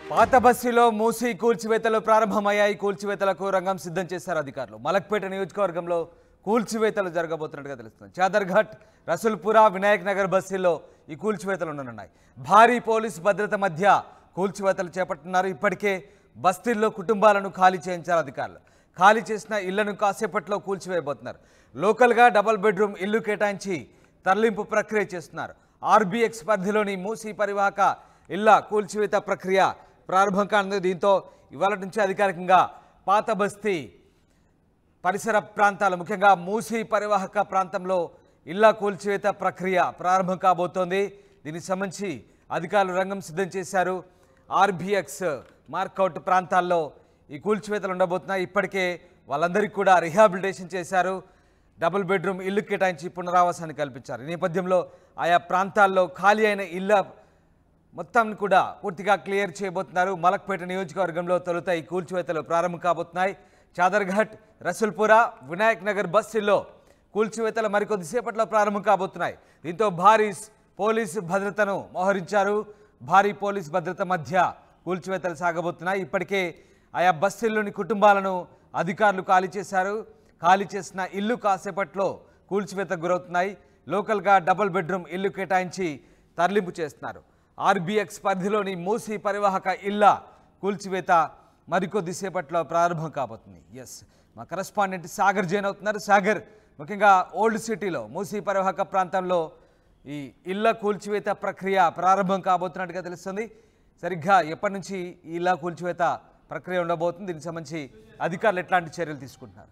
పాత బస్సులో మూసి కూల్చివేతలు ప్రారంభమయ్యాయి కూల్చివేతలకు రంగం సిద్ధం చేశారు అధికారులు మలక్పేట నియోజకవర్గంలో కూల్చివేతలు జరగబోతున్నట్టుగా తెలుస్తుంది చాదర్ఘట్ రసూల్పుర వినాయక్ నగర్ బస్సుల్లో ఈ కూల్చివేతలు ఉండనున్నాయి భారీ పోలీసు భద్రత మధ్య కూల్చివేతలు చేపడుతున్నారు ఇప్పటికే బస్తీల్లో కుటుంబాలను ఖాళీ చేయించారు అధికారులు ఖాళీ చేసిన ఇళ్లను కాసేపట్లో కూల్చివేయబోతున్నారు లోకల్గా డబుల్ బెడ్రూమ్ ఇల్లు కేటాయించి తరలింపు ప్రక్రియ చేస్తున్నారు ఆర్బీఎక్స్ పరిధిలోని మూసీ పరివాహక ఇళ్ల కూల్చివేత ప్రక్రియ ప్రారంభం కానుంది దీంతో ఇవాళ నుంచి అధికారికంగా పాత బస్తీ పరిసర ప్రాంతాలు ముఖ్యంగా మూసీ పరివాహక ప్రాంతంలో ఇళ్ల కూల్చివేత ప్రక్రియ ప్రారంభం కాబోతోంది దీనికి సంబంధించి అధికారులు రంగం సిద్ధం చేశారు ఆర్బిఎక్స్ మార్కౌట్ ప్రాంతాల్లో ఈ కూల్చివేతలు ఉండబోతున్నాయి ఇప్పటికే వాళ్ళందరికీ కూడా రిహాబిలిటేషన్ చేశారు డబుల్ బెడ్రూమ్ ఇల్లు కేటాయించి పునరావాసాన్ని కల్పించారు ఈ నేపథ్యంలో ఆయా ప్రాంతాల్లో ఖాళీ అయిన ఇళ్ల మొత్తం కూడా పూర్తిగా క్లియర్ చేయబోతున్నారు మలక్పేట నియోజకవర్గంలో తొలుత ఈ కూల్చివేతలు ప్రారంభం కాబోతున్నాయి చాదర్ఘట్ రసూల్పుర వినాయక్ నగర్ బస్సుల్లో కూల్చివేతలు మరికొద్దిసేపట్లో ప్రారంభం కాబోతున్నాయి దీంతో భారీ స్- పోలీసు భద్రతను మోహరించారు భారీ పోలీస్ భద్రత మధ్య కూల్చివేతలు సాగబోతున్నాయి ఇప్పటికే ఆయా బస్సుల్లోని కుటుంబాలను అధికారులు ఖాళీ చేశారు ఖాళీ చేసిన ఇల్లు కాసేపట్లో కూల్చివేతకు గురవుతున్నాయి లోకల్గా డబుల్ బెడ్రూమ్ ఇల్లు కేటాయించి తరలింపు చేస్తున్నారు ఆర్బీఎక్స్ పరిధిలోని మూసీ పరివాహక ఇళ్ల కూల్చివేత మరికొద్దిసేపట్లో ప్రారంభం కాబోతుంది ఎస్ మా కరస్పాండెంట్ సాగర్ జైన్ అవుతున్నారు సాగర్ ముఖ్యంగా ఓల్డ్ సిటీలో మూసీ పరివాహక ప్రాంతంలో ఈ ఇళ్ల కూల్చివేత ప్రక్రియ ప్రారంభం కాబోతున్నట్టుగా తెలుస్తుంది సరిగ్గా ఎప్పటి నుంచి ఈ ఇళ్ల కూల్చివేత ప్రక్రియ ఉండబోతుంది దీనికి సంబంధించి అధికారులు ఎట్లాంటి చర్యలు తీసుకుంటున్నారు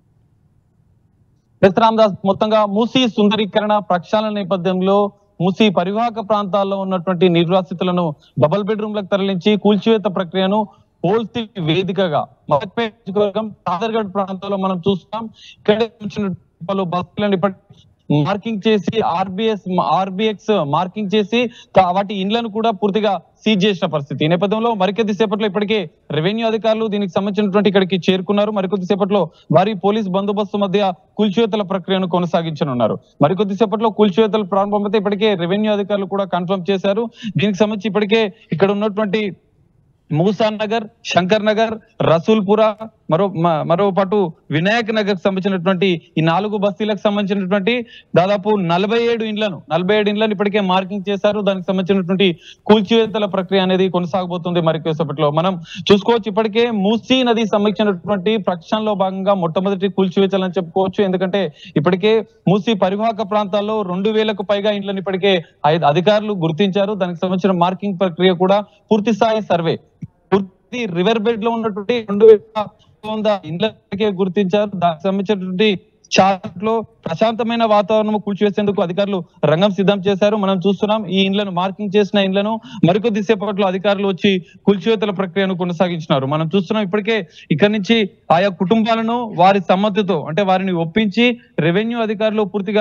ఎస్ రామదాస్ మొత్తంగా మూసీ సుందరీకరణ ప్రక్షాళన నేపథ్యంలో మూసీ పరివాహక ప్రాంతాల్లో ఉన్నటువంటి నిర్వాసితులను డబుల్ బెడ్రూమ్లకు తరలించి కూల్చివేత ప్రక్రియను పోల్సి వేదికగా మలక్పేట నియోజకవర్గం సాదర్గఢ్ ప్రాంతంలో మనం చూస్తాం ఇక్కడే వచ్చిన పలు బస్సులను ఇప్పటి మార్కింగ్ చేసి ఆర్బిఎస్ ఆర్బిఎక్స్ మార్కింగ్ చేసి తా- వాటి ఇండ్లను కూడా పూర్తిగా సీజ్ చేసిన పరిస్థితి ఈ నేపథ్యంలో మరికొద్ది సేపట్లో ఇప్పటికే రెవెన్యూ అధికారులు దీనికి సంబంధించినటువంటి ఇక్కడికి చేరుకున్నారు మరికొద్ది సేపట్లో వారి పోలీస్ బందోబస్తు మధ్య కూల్చివేతల ప్రక్రియను కొనసాగించనున్నారు మరికొద్ది సేపట్లో కూల్చివేతలు ప్రారంభమైతే ఇప్పటికే రెవెన్యూ అధికారులు కూడా కన్ఫర్మ్ చేశారు దీనికి సంబంధించి ఇప్పటికే ఇక్కడ ఉన్నటువంటి మూసా నగర్ శంకర్ నగర్ రసూల్పుర మరో మ- మరో పాటు వినాయక్ నగర్ సంబంధించినటువంటి ఈ నాలుగు బస్తీలకు సంబంధించినటువంటి దాదాపు నలభై ఏడు ఇండ్లను నలభై ఏడు ఇండ్లను ఇప్పటికే మార్కింగ్ చేశారు దానికి సంబంధించినటువంటి కూల్చివేతల ప్రక్రియ అనేది కొనసాగబోతుంది మరికొద్దిసేపట్లో మనం చూసుకోవచ్చు ఇప్పటికే మూసీ నది సంబంధించినటువంటి ప్రక్షాళనలో భాగంగా మొట్టమొదటి కూల్చివేతలు అని చెప్పుకోవచ్చు ఎందుకంటే ఇప్పటికే మూసీ పరివాహక ప్రాంతాల్లో రెండు వేలకు పైగా ఇండ్లను ఇప్పటికే ఐ- అధికారులు గుర్తించారు దానికి సంబంధించిన మార్కింగ్ ప్రక్రియ కూడా పూర్తి స్థాయి సర్వే పూర్తి రివర్ బెడ్ లో ఉన్నటువంటి రెండు వేల వంద ఇండ్లకే గుర్తించారు దానికి సంబంధించినటువంటి చార్ట్ లో ప్రశాంతమైన వాతావరణం కూల్చివేసేందుకు అధికారులు రంగం సిద్ధం చేశారు మనం చూస్తున్నాం ఈ ఇండ్లను మార్కింగ్ చేసిన ఇండ్లను మరికొద్ది సేపట్లో అధికారులు వచ్చి కూల్చివేతల ప్రక్రియను కొనసాగించినారు మనం చూస్తున్నాం ఇప్పటికే ఇక్కడి నుంచి ఆయా కుటుంబాలను వారి సమ్మతితో అంటే వారిని ఒప్పించి రెవెన్యూ అధికారులు పూర్తిగా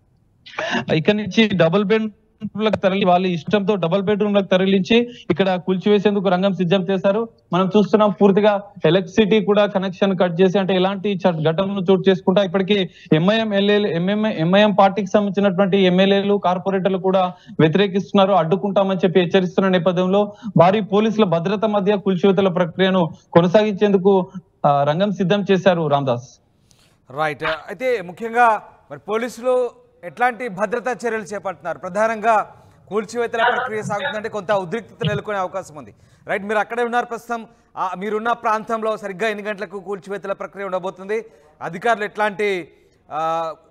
ఇక్కడి నుంచి డబుల్ బెడ్ లకు తరలి వాళ్ళ ఇష్టంతో డబుల్ బెడ్రూమ్ లకు తరలించి ఇక్కడ కూల్చివేసేందుకు రంగం సిద్ధం చేశారు మనం చూస్తున్నాం పూర్తిగా ఎలక్ట్రిసిటీ కూడా కనెక్షన్ కట్ చేసి అంటే ఎలాంటి చ- ఘటనలు చోటు చేసుకుంటా ఇప్పటికీ ఎంఐఎం ఎల్ఏలు ఎంఎం ఎంఐఎం పార్టీకి సంబంధించినటువంటి ఎమ్మెల్యేలు కార్పొరేటర్లు కూడా వ్యతిరేకిస్తున్నారు అడ్డుకుంటామని చెప్పి హెచ్చరిస్తున్న నేపథ్యంలో భారీ పోలీసుల భద్రత మధ్య కూల్చివేతల ప్రక్రియను కొనసాగించేందుకు ఆ, రంగం సిద్ధం చేశారు రామ్దాస్ రైట్ అయితే ముఖ్యంగా మరి పోలీసులు ఎట్లాంటి భద్రతా చర్యలు చేపడుతున్నారు ప్రధానంగా కూల్చివేతల ప్రక్రియ సాగుతుందంటే కొంత ఉద్రిక్తత నెలకొనే అవకాశం ఉంది రైట్ మీరు అక్కడే ఉన్నారు ప్రస్తుతం ఆ, మీరున్న ప్రాంతంలో సరిగ్గా ఎన్ని గంటలకు కూల్చివేతల ప్రక్రియ ఉండబోతుంది అధికారులు ఎట్లాంటి ఆ,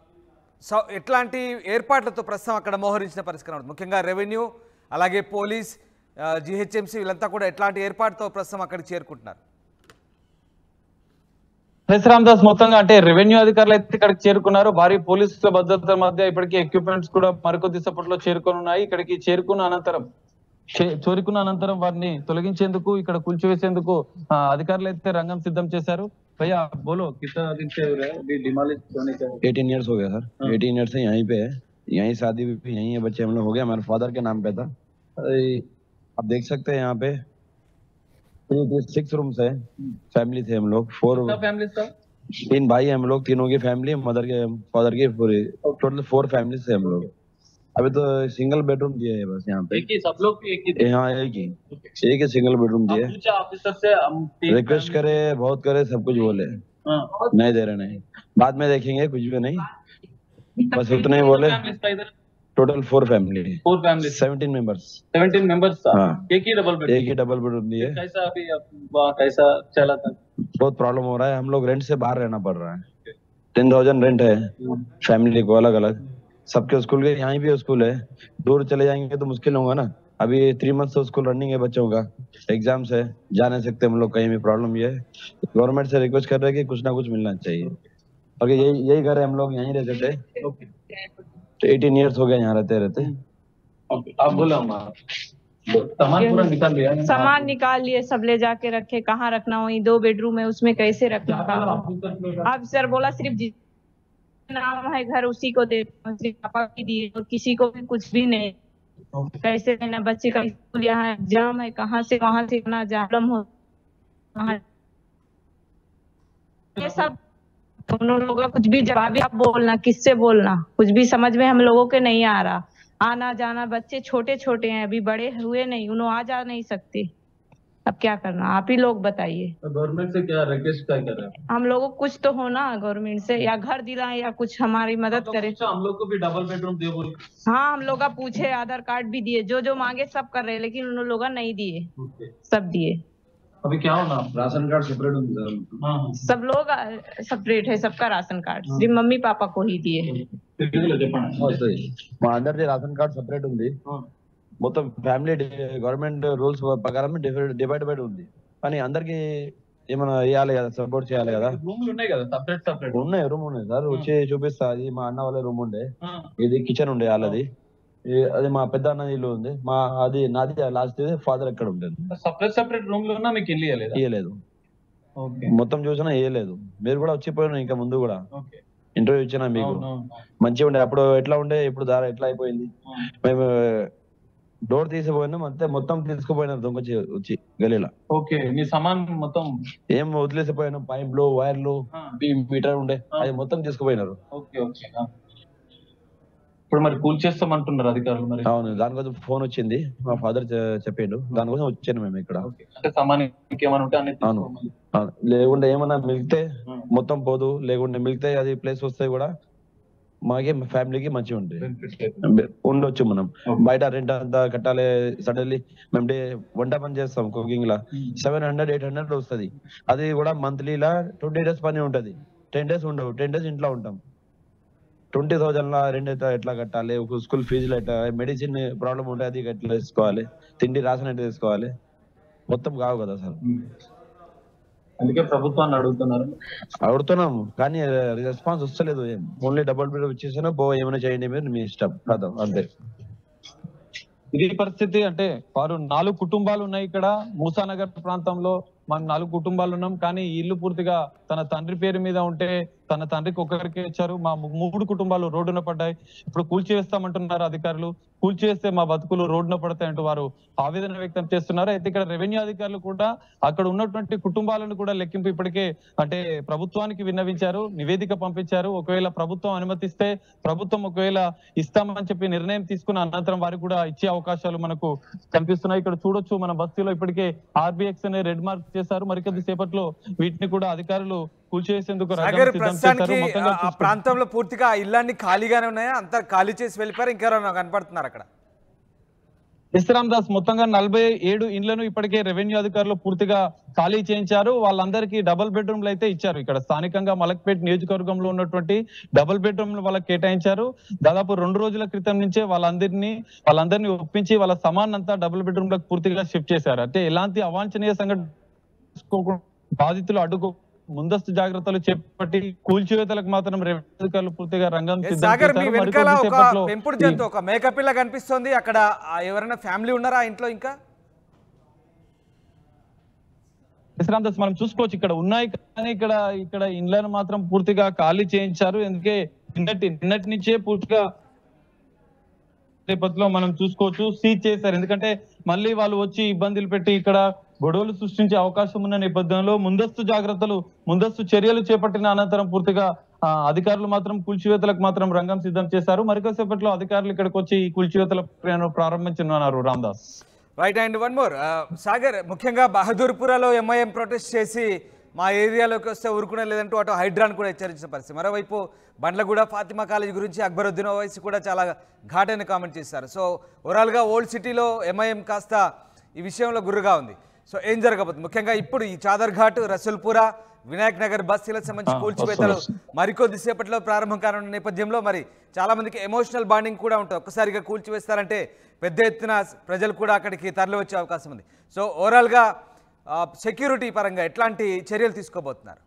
సౌ ఎట్లాంటి ఏర్పాట్లతో ప్రస్తుతం అక్కడ మోహరించిన పరిస్థితి కనబడుతుంది ముఖ్యంగా రెవెన్యూ అలాగే పోలీస్ జిహెచ్ఎంసీ వీళ్ళంతా కూడా ఎట్లాంటి ఏర్పాటుతో ప్రస్తుతం అక్కడికి చేరుకుంటున్నారు ఎస్ రామదాస్ మొత్తంగా అంటే రెవెన్యూ అధికారులు అయితే ఇక్కడికి చేరుకున్నారు భారీ పోలీసుల భద్రత మధ్య ఇప్పటికే ఎక్విప్మెంట్స్ కూడా మరికొద్ది సేపట్లో చేరుకొని ఉన్నాయి ఇక్కడికి చేరుకున్న అనంతరం చే- చేరుకున్న అనంతరం వారిని తొలగించేందుకు ఇక్కడ కూల్చివేసేందుకు ఆ, అధికారులు అయితే రంగం సిద్ధం చేశారు భయ్యా బోలో కిतना दिन से हो रहा है डिमोलिश होने का एटीन ईयर्स हो गया सर हाँ। एटीन ईयर्स से यहीं पे है यहीं शादी भी यहीं है बच्चे हम लोग हो गया हमारे फादर के नाम पे था आप देख सकते हैं यहाँ पे सिक्स रूम्स है फैमिली थे हम लोग फोर फैमिली का तीन भाई हैं हम लोग तीनों की फैमिली मदर के फादर की पूरी टोटल फोर फैमिली थे हम लोग अभी तो सिंगल बेडरूम दिया है बस यहाँ पे एक ही सब लोग एक ही थे यहाँ एक ही एक ही सिंगल बेडरूम आप दिए पूछा ऑफिसर से हम तीन रिक्वेस्ट करे बहुत करे सब कुछ बोले हाँ नहीं दे रहे नहीं बाद में देखेंगे कुछ भी नहीं बस उतना ही बोले families था इधर total four family four family seventeen members seventeen members था हाँ। एक ही डबल बेड एक ही डबल बेडरूम दिए कैसा अभी अब वहाँ कैसा चला था बहुत प्रॉब्लम हो रहा है हम लोग रेंट से बाहर रहना पड़ रहा है टेन थाउजेंड रेंट है फैमिली को अलग अलग सबके स्कूल के यहाँ भी स्कूल है दूर चले जाएंगे तो मुश्किल होगा ना अभी थ्री मंथ से स्कूल रनिंग है बच्चों का एग्जाम्स है जा नहीं सकते हम लोग कहीं भी प्रॉब्लम ये है गवर्नमेंट से रिक्वेस्ट कर रहे हैं कि कुछ ना कुछ मिलना चाहिए और यही यही घर है हम लोग यहीं रहते थे ओके तो एटीन ईयर्स हो गए यहाँ रहते रहते ओके आप बोला हमारा सामान पूरा निकाल लिया है? सामान निकाल लिए सब ले जाके रखे कहाँ रखना वही दो बेडरूम है उसमें कैसे रखना क्या बोला कहाँ ऑफिसर ने? अब सर बोला सिर्फ जिस नाम है घर उसी को दे सिर्फ पापा की दिए और किसी को भी कुछ भी नहीं कैसे लेना बच्चे का स्कूल यहाँ एग्जाम है कहाँ से वहां से इतना जालम हो वहाँ- ये सब दोनों लोगों का कुछ भी जवाब ही आप बोलना किससे बोलना कुछ भी समझ में हम लोगों के नहीं आ रहा आना जाना बच्चे छोटे छोटे हैं अभी बड़े हुए नहीं उन्होंने आ जा नहीं सकते अब क्या करना आप ही लोग बताइए गवर्नमेंट से क्या रिक्वेस्ट क्या कर रहे हैं हम लोगों को कुछ तो होना गवर्नमेंट से या घर दिलाएं या कुछ हमारी मदद तो करे पूछा, हम लोग को भी डबल बेडरूम दे बोल हाँ हम लोग का पूछे आधार कार्ड भी दिए जो जो मांगे सब कर रहे हैं लेकिन उन लोग नहीं दिए ओके सब दिए अभी क्या होना राशन कार्ड सेपरेट हाँ हाँ सब लोग सेपरेट है सबका राशन कार्ड सिर्फ मम्मी पापा को ही दिए మా అందరిది రేషన్ కార్డ్ సెపరేట్ ఉంది మొత్తం ఫ్యామిలీ గవర్నమెంట్ రూల్స్ ప్రకారం డివైడ్ బై ఉంది కానీ అందరికి ఏమైనా ఇవ్వాలి కదా సపోర్ట్ చేయాలి కదా రూమ్లు ఉన్నాయి కదా సపరేట్ సపరేట్ ఉన్నాయి రూమ్ ఉన్నాయి సార్ వచ్చి చూపిస్తా అది మా అన్న వాళ్ళ రూమ్ ఉండే ఇది కిచెన్ ఉండే వాళ్ళది ఈ- అది మా పెద్ద అన్న ఇల్లు ఉంది మా అది నాది లాస్ట్ ఫాదర్ ఎక్కడ ఉండేది సపరేట్ సపరేట్ రూమ్ లో ఉన్నా మీకు ఇల్లు ఇవ్వలేదా ఇయ్యలేదు ఓకే మొత్తం చూసినా ఇయ్యలేదు మీరు కూడా వచ్చిపోయినా ఇంకా ముందు కూడా ఓకే ఇంటర్వ్యూ ఇచ్చినా మీకు మంచిగా ఉండే అప్పుడు ఎట్లా ఉండే ఇప్పుడు దార ఎట్లా అయిపోయింది మేము డోర్ తీసిపోయినాం అంతే మొత్తం తీసుకుపోయినారు దొంగ వచ్చి గలీలా ఓకే మీ సమాన్ మొత్తం ఏం వదిలేసిపోయినాం పైప్లు వైర్లు ఆ, మీటర్ ఉండే అది మొత్తం తీసుకుపోయినారు ఓకే ఓకే ఆ. ఇప్పుడు మరి కూల్ చేస్తామంటున్నారు అధికారులు మరి అవును దానికోసం ఫోన్ వచ్చింది మా ఫాదర్ చెప్పిండు దానికోసం వచ్చాను మేము ఇక్కడ ఓకే. అంటే సమాన్ ఇంకేమైనా ఉంటే అన్ని అవును. తీసుకోమని. అవును. లేకుంటే ఏమన్నా మిగిలితే ఉం. మొత్తం పోదు లేకుంటే మిగిలితే అది ప్లేస్ వస్తే కూడా మాకే ఫ్యామిలీకి మంచిగా ఉంటుంది Benefit లేదు. ఉండొచ్చు మనం Okay. బయట రెంట్ అంతా కట్టాలి సడన్లీ మేము డే వంట పని చేస్తాం కుకింగ్ లా సెవెన్ హండ్రెడ్ ఎయిట్ హండ్రెడ్ వస్తది అది కూడా మంత్లీ లా ట్వంటీ డేస్ పని ఉంటది టెన్ డేస్ ఉండవు టెన్ డేస్ ఇంట్లో ఉంటాం ట్వంటీ థౌజండ్ లా రెండు ఎట్లా- ఎట్లా కట్టాలి ఒక స్కూల్ ఫీజులు ఎట్లా మెడిసిన్ ప్రాబ్లం ఉంటే అది ఎట్లా తీసుకోవాలి తిండి రాసిన ఎట్లా తీసుకోవాలి మొత్తం కావు కదా సార్ అందుకే ప్రభుత్వాన్ని అడుగుతున్నారు అడుగుతున్నాం కానీ రెస్పాన్స్ వస్తలేదు ఏం ఓన్లీ డబుల్ బెడ్ వచ్చేసాను పో ఏమైనా చేయండి మీరు మీ ఇష్టం కాదు అంతే ఇది పరిస్థితి అంటే వారు నాలుగు కుటుంబాలు ఉన్నాయి ఇక్కడ మూసానగర్ ప్రాంతంలో మనం నాలుగు కుటుంబాలు ఉన్నాం కానీ ఈ ఇల్లు పూర్తిగా తన తండ్రి పేరు మీద ఉంటే తన తండ్రికి ఒక్కరికే ఇచ్చారు మా ము- మూడు కుటుంబాలు రోడ్డున పడ్డాయి ఇప్పుడు కూల్చివేస్తామంటున్నారు అధికారులు కూల్చివేస్తే మా బతుకులు రోడ్డున పడతాయంటూ వారు ఆవేదన వ్యక్తం చేస్తున్నారు అయితే ఇక్కడ రెవెన్యూ అధికారులు కూడా అక్కడ ఉన్నటువంటి కుటుంబాలను కూడా లెక్కింపు ఇప్పటికే అంటే ప్రభుత్వానికి విన్నవించారు నివేదిక పంపించారు ఒకవేళ ప్రభుత్వం అనుమతిస్తే ప్రభుత్వం ఒకవేళ ఇస్తామని చెప్పి నిర్ణయం తీసుకున్న అనంతరం వారికి కూడా ఇచ్చే అవకాశాలు మనకు కనిపిస్తున్నాయి ఇక్కడ చూడొచ్చు మన బస్తీలో ఇప్పటికే ఆర్బిఎక్స్ అనే రెడ్ మార్క్ చేశారు మరికొద్ది సేపట్లో వీటిని కూడా అధికారులు కూల్చేసేందుకు రంగం సాగర్ సిద్ధం ప్రస్తుతానికి చేశారు మొత్తంగా ఆ- ఆ చూసుకుంటే- ప్రాంతంలో పూర్తిగా ఆ ఇళ్ళన్ని ఖాళీగానే ఉన్నాయా అంతా ఖాళీ చేసి వెళ్ళిపోయారు ఇంకెవరైనా కనపడుతున్నారు అక్కడ ఇస్రామ్ దాస్ మొత్తంగా నలభై ఏడు ఇండ్లను ఇప్పటికే రెవెన్యూ అధికారులు పూర్తిగా ఖాళీ చేయించారు వాళ్ళందరికీ డబుల్ బెడ్రూమ్లు అయితే ఇచ్చారు ఇక్కడ స్థానికంగా మలక్పేట్ నియోజకవర్గంలో ఉన్నటువంటి డబుల్ బెడ్రూమ్లు వాళ్ళకి కేటాయించారు దాదాపు రెండు రోజుల క్రితం నుంచే వాళ్ళందరినీ వాళ్ళందరినీ ఒప్పించి వాళ్ళ సమాన్ అంతా డబుల్ బెడ్రూమ్ లకు పూర్తిగా షిఫ్ట్ చేశారు అంటే ఎలాంటి అవాంఛనీయ సంఘటన తీసుకోకుండా బాధితులు అడ్డుకో ముందస్తు జాగ్రత్తలు చేపట్టి కూల్చివేతలకు మాత్రం రెవెన్యూ అధికారులు పూర్తిగా రంగం ఏ సిద్ధం సాగర్ మీ చేశారు. వెనకాల మరికొద్ది ఒక సేపట్లో పెంపుడు ఈ- జంతువు ఒక మేకపిల్ల కనిపిస్తోంది అక్కడ ఆ ఎవరైనా ఫ్యామిలీ ఉన్నారా ఆ ఇంట్లో ఇంకా శ్రీరామ్ దాస్ మనం చూసుకోవచ్చు ఇక్కడ ఉన్నాయి కానీ ఇక్కడ ఇక్కడ ఇండ్లను మాత్రం పూర్తిగా ఖాళీ చేయించారు ఎందుకే నిన్నటి నిన్నటి నుంచే పూర్తిగా రేపట్లో మనం చూసుకోవచ్చు సీజ్ చేశారు ఎందుకంటే మళ్ళీ వాళ్ళు వచ్చి ఇబ్బందులు పెట్టి ఇక్కడ గొడవలు సృష్టించే అవకాశం ఉన్న నేపథ్యంలో ముందస్తు జాగ్రత్తలు ముందస్తు చర్యలు చేపట్టిన అనంతరం పూర్తిగా ఆ, అధికారులు మాత్రం కూల్చివేతలకు మాత్రం రంగం సిద్ధం చేశారు మరికొద్దిసేపట్లో అధికారులు ఇక్కడికి వచ్చి ఈ కూల్చివేతల ప్రక్రియను ప్రారంభించనున్నారు Ramdas right and one more Sagar ముఖ్యంగా బహదూర్పురాలో ఎంఐఎం ప్రొటెస్ట్ చేసి మా ఏరియాలోకి వస్తే ఊరుకునే లేదంటూ అటు హైడ్రాన్ కూడా హెచ్చరించిన పరిస్థితి మరోవైపు బండ్లగూడ ఫాతిమా కాలేజ్ గురించి అక్బరుద్దీన్ ఓవైసీ కూడా చాలా ఘాటైన కామెంట్ చేశారు సో ఓవరాల్గా ఓల్డ్ సిటీలో ఎంఐఎం కాస్త ఈ విషయంలో గుర్రుగా ఉంది సో ఏం జరగబోతుంది ముఖ్యంగా ఇప్పుడు ఈ చాదర్ ఘాట్ రసూల్పుర వినాయక్ నగర్ బస్తీలకు సంబంధించి ఆ, కూల్చివేతలు వస్తుంది, మరికొద్ది సేపట్లో ప్రారంభం కానున్న నేపథ్యంలో మరి చాలా మందికి ఎమోషనల్ బాండింగ్ కూడా ఉంటుంది ఒక్కసారిగా కూల్చివేస్తారంటే పెద్ద ఎత్తున ప్రజలు కూడా అక్కడికి తరలి వచ్చే అవకాశం ఉంది సో ఓవరాల్గా సెక్యూరిటీ పరంగా ఎట్లాంటి చర్యలు తీసుకోబోతున్నారు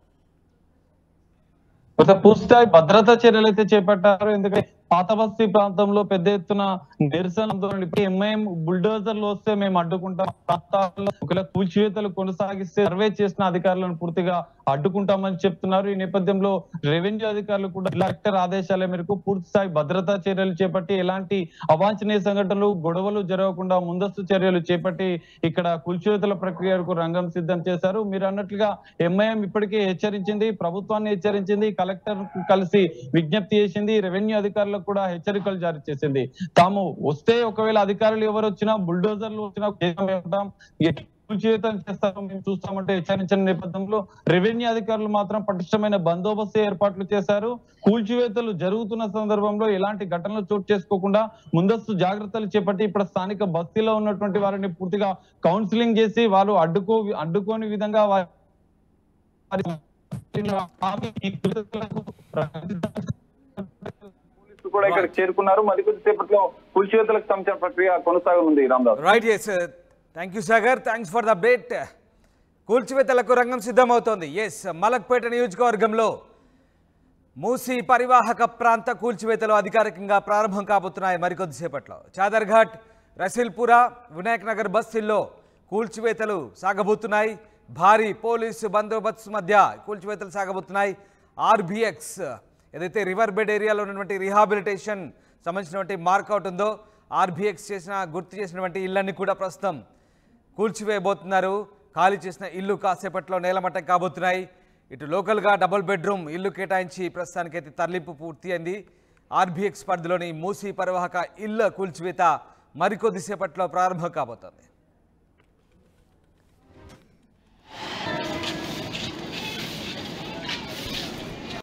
కొంత పూర్తిస్థాయి భద్రతా చర్యలు అయితే చేపట్టారు ఎందుకంటే పాత బస్తీ ప్రాంతంలో పెద్ద ఎత్తున నిరసన ఆందోళనలు ఇప్పుడు ఎంఐఎం బుల్డోజర్లు వస్తే మేము అడ్డుకుంటాం ప్రాంతాల్లో ఒకవేళ కూల్చివేతలు కొనసాగిస్తే సర్వే చేసిన అధికారులను పూర్తిగా అడ్డుకుంటామని చెప్తున్నారు ఈ నేపథ్యంలో రెవెన్యూ అధికారులు కూడా కలెక్టర్ ఆదేశాల మేరకు పూర్తి స్థాయి భద్రతా చర్యలు చేపట్టి ఎలాంటి అవాంఛనీయ సంఘటనలు గొడవలు జరగకుండా ముందస్తు చర్యలు చేపట్టి ఇక్కడ కూల్చివేతల ప్రక్రియకు రంగం సిద్ధం చేశారు మీరు అన్నట్లుగా ఎంఐఎం ఇప్పటికే హెచ్చరించింది ప్రభుత్వాన్ని హెచ్చరించింది కలెక్టర్ కలిసి విజ్ఞప్తి చేసింది రెవెన్యూ అధికారులకు కూడా హెచ్చరికలు జారీ చేసింది తాము వస్తే ఒకవేళ అధికారులు ఎవరు వచ్చినా బుల్డోజర్లు వచ్చినా కేసులు ఉంటాం ఎట్లా కూల్చివేతం చేస్తారో మేము చూస్తామంటే హెచ్చరించిన నేపథ్యంలో రెవెన్యూ అధికారులు మాత్రం పటిష్టమైన బందోబస్తు ఏర్పాట్లు చేశారు కూల్చివేతలు జరుగుతున్న సందర్భంలో ఎలాంటి ఘటనలు చోటు చేసుకోకుండా ముందస్తు జాగ్రత్తలు చేపట్టి ఇప్పుడు స్థానిక బస్తీలో ఉన్నటువంటి వారిని పూర్తిగా కౌన్సిలింగ్ చేసి వాళ్ళు అడ్డుకో అడ్డుకోని విధంగా వారి ఈ కూల్చివేతలకు పోలీసులు కూడా ఇక్కడ చేరుకున్నారు మరి కొద్దిసేపట్లో కూల్చివేతలకు సంబంధించిన ప్రక్రియ కొనసాగనుంది Ramadas right yes thank you Sagar thanks for the update కూల్చివేతలకు రంగం సిద్ధమవుతోంది ఎస్ మలక్పేట నియోజకవర్గంలో మూసీ పరివాహక ప్రాంత కూల్చివేతలు అధికారికంగా ప్రారంభం కాబోతున్నాయి మరికొద్దిసేపట్లో చాదర్ఘాట్ రసిల్పుర వినాయక్ నగర్ బస్తీల్లో కూల్చివేతలు సాగబోతున్నాయి భారీ పోలీసు బందోబస్తు మధ్య కూల్చివేతలు సాగబోతున్నాయి ఆర్బిఎక్స్ ఏదైతే రివర్ బెడ్ ఏరియాలో ఉన్నటువంటి రిహాబిలిటేషన్ సంబంధించినటువంటి మార్కౌట్ ఉందో ఆర్బిఎక్స్ చేసిన గుర్తు చేసినటువంటి ఇళ్ళన్ని కూడా ప్రస్తుతం కూల్చివేయబోతున్నారు ఖాళీ చేసిన ఇల్లు కాసేపట్లో నేలమట్టం కాబోతున్నాయి ఇటు లోకల్గా డబుల్ బెడ్రూమ్ ఇల్లు కేటాయించి ప్రస్తుతానికైతే తరలింపు పూర్తి అయింది ఆర్బీఎక్స్ పరిధిలోని మూసీ పరివాహక ఇళ్ళ కూల్చివేత మరికొద్దిసేపట్లో ప్రారంభం కాబోతోంది